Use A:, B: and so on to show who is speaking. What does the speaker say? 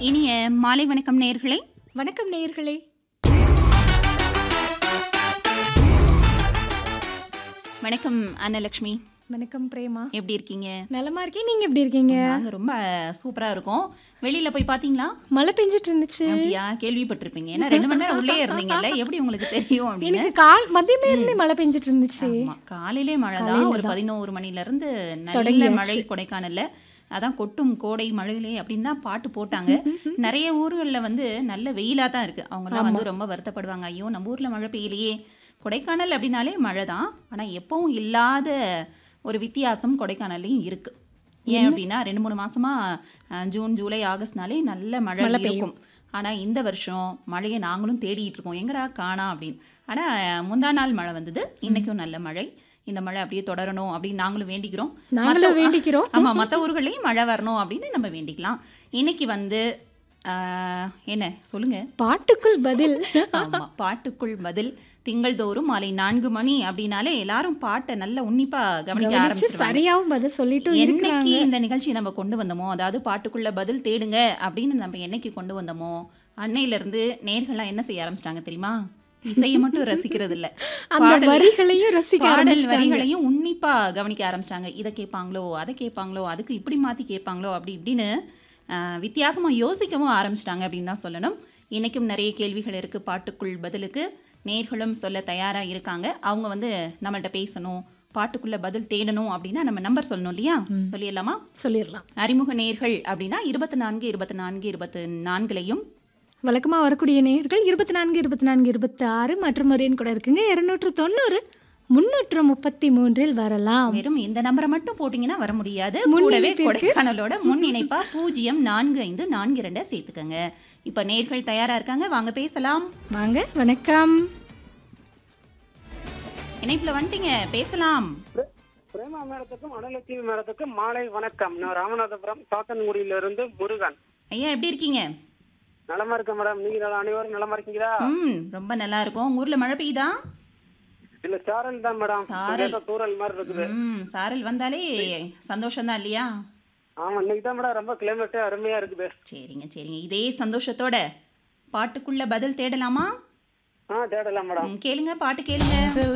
A: இனிய மாலை வணக்கம் நேயர்களே
B: வணக்கம் நேயர்களே
A: வணக்கம் அன்னலக்ஷ்மி
B: வணக்கம் பிரேமா
A: எப்படி இருக்கீங்க
B: நலமா இருக்கேன் நீங்க எப்படி இருக்கீங்க
A: நாங்க ரொம்ப சூப்பரா இருக்கோம் வெளியில போய் பாத்தீங்களா
B: மழை பெஞ்சிட்டு இருந்துச்சு
A: அப்படியா கேள்விப்பட்டிருப்பீங்க ஏன்னா ரெண்டு மணி நேரம் உள்ளே இருந்தீங்கல்ல எப்படி உங்களுக்கு தெரியும் அப்படின்னு
B: எனக்கு கால் மதியமே இருந்தே மழை பெஞ்சிட்டு இருந்துச்சு
A: ஆமா, காலையிலே மழை தான் ஒரு பதினோரு மணில இருந்து நல்ல
B: தொடங்கியாச்சு.
A: மழை கொடைக்கானல்ல அதான் கொட்டும் கோடை மழையிலே அப்படின்னு தான் பாட்டு போட்டாங்க நிறைய ஊர்கள்ல வந்து நல்ல வெயிலா தான் இருக்கு அவங்கெல்லாம் வந்து ரொம்ப வருத்தப்படுவாங்க ஐயோ நம்ம ஊர்ல மழை பெய்யலையே கொடைக்கானல் அப்படின்னாலே மழை தான் ஆனா எப்பவும் இல்லாத ஒரு வித்தியாசம் கொடைக்கானல்லையும் இருக்கு ஏன் அப்படின்னா ரெண்டு மூணு மாசமா அஹ், ஜூன் ஜூலை ஆகஸ்ட்னாலே நல்ல மழை இருக்கும் ஆனா இந்த வருஷம் மழையை நாங்களும் தேடிட்டு இருக்கோம் எங்கடா காணா அப்படின்னு ஆனா அஹ், முந்தா நாள் மழை வந்தது இன்னைக்கும் நல்ல மழை இந்த மழை அப்படியே தொடரணும் அப்படின்னு நாங்களும் வேண்டிக்கிறோம்
B: நாங்களும்
A: மத்த-
B: வேண்டிக்கிறோம்
A: ஆமா மற்ற ஊர்களையும் மழை வரணும் அப்படின்னு நம்ம வேண்டிக்கலாம் இன்னைக்கு வந்து ஆஹ், என்ன சொல்லுங்க
B: பாட்டுக்குள் பதில்
A: ஆமா பாட்டுக்குள் பதில் திங்கள்தோறும் மாலை நான்கு மணி அப்படின்னாலே எல்லாரும் பாட்டை நல்லா உன்னிப்பா கவனிக்க
B: கவனிச்சு
A: ஆரம்பிச்சிருவாங்க
B: சரியாவும் பதில் சொல்லிட்டும் இருக்கிறாங்க
A: என்னைக்கு இந்த நிகழ்ச்சி நம்ம கொண்டு வந்தோமோ அதாவது பாட்டுக்குள்ள பதில் தேடுங்க அப்படின்னு நம்ம என்னைக்கு கொண்டு வந்தோமோ அன்னையில இருந்து நேர்கள்லாம் என்ன செய்ய ஆரம்பிச்சிட்டாங்க தெரியுமா இசையை மட்டும் ரசிக்கிறது இல்ல
B: அந்த
A: பாடல்
B: வரிகளையும் ரசிக்க
A: பாடல்
B: ஆரம்பிச்சிட்டாங்க
A: வரிகளையும் உன்னிப்பா கவனிக்க ஆரம்பிச்சிட்டாங்க இதை கேட்பாங்களோ அதை கேட்பாங்களோ அதுக்கு இப்படி மாத்தி கேட்பாங்களோ அப்படி இப்படின்னு ஆஹ், வித்தியாசமா யோசிக்கவும் ஆரம்பிச்சிட்டாங்க அப்படின்னு தான் சொல்லணும் இன்னைக்கும் நிறைய கேள்விகள் இருக்கு பாட்டுக்குள் பதிலுக்கு நேர்களும் சொல்ல தயாரா இருக்காங்க அவங்க வந்து நம்மள்ட்ட பேசணும் பாட்டுக்குள்ள பதில் தேடணும் அப்படின்னா நம்ம நம்பர் சொல்லணும் இல்லையா சொல்லிடலாமா
B: சொல்லிடலாம்
A: அறிமுக நேர்கள் அப்படின்னா இருபத்தி நான்கு இருபத்தி நான்கு இருபத்தி நான்குலையும்
B: வழக்கமா வரக்கூடிய நேயர்கள் இருபத்தி நான்கு இருபத்தி நான்கு இருபத்தி ஆறு மற்றும் ஒரு எண் கூட இருக்குங்க இருநூற்று தொண்ணூறு முன்னூற்று முப்பத்தி மூன்றில் வரலாம்
A: வெறும் இந்த நம்பரை மட்டும் போட்டீங்கன்னா வர முடியாது
B: முன்
A: கூடவே
B: இணைப்பிற்கு?
A: கொடைக்கானலோட முன் இணைப்பா பூஜ்ஜியம் நான்கு ஐந்து நான்கு ரெண்டை சேர்த்துக்கங்க இப்ப நேர்கள் தயாரா இருக்காங்க வாங்க பேசலாம்
B: வாங்க வணக்கம்
A: இணைப்புல வந்துட்டீங்க பேசலாம்
C: பிரேமா மேடத்துக்கும் அனலட்சுமி மேடத்துக்கும் மாலை வணக்கம் நான் ராமநாதபுரம் சாத்தன்குடியிலிருந்து முருகன்
A: ஐயா எப்படி இருக்கீங்க
C: நலமா இருக்கேன் மேடம் நீங்க நல்லா அனைவரும் நலமா இருக்கீங்களா
A: ம் ரொம்ப நல்லா இருக்கும் உங்க ஊர்ல மழை பெய்யுதா
C: இல்ல சாரல் தான் மேடம்
A: சாரல்.
C: லேசா தூறல் மாதிரி இருக்குது
A: ம் சாரல் வந்தாலே சந்தோஷம் தான் இல்லையா
C: ஆமா இன்னைக்கு தான் மேடம் ரொம்ப கிளைமேட் அருமையா இருக்குது
A: சரிங்க சரிங்க இதே சந்தோஷத்தோட பாட்டுக்குள்ள பதில் தேடலாமா
C: ஆ தேடலாம் மேடம்
A: ம், கேளுங்க பாட்டு கேளுங்க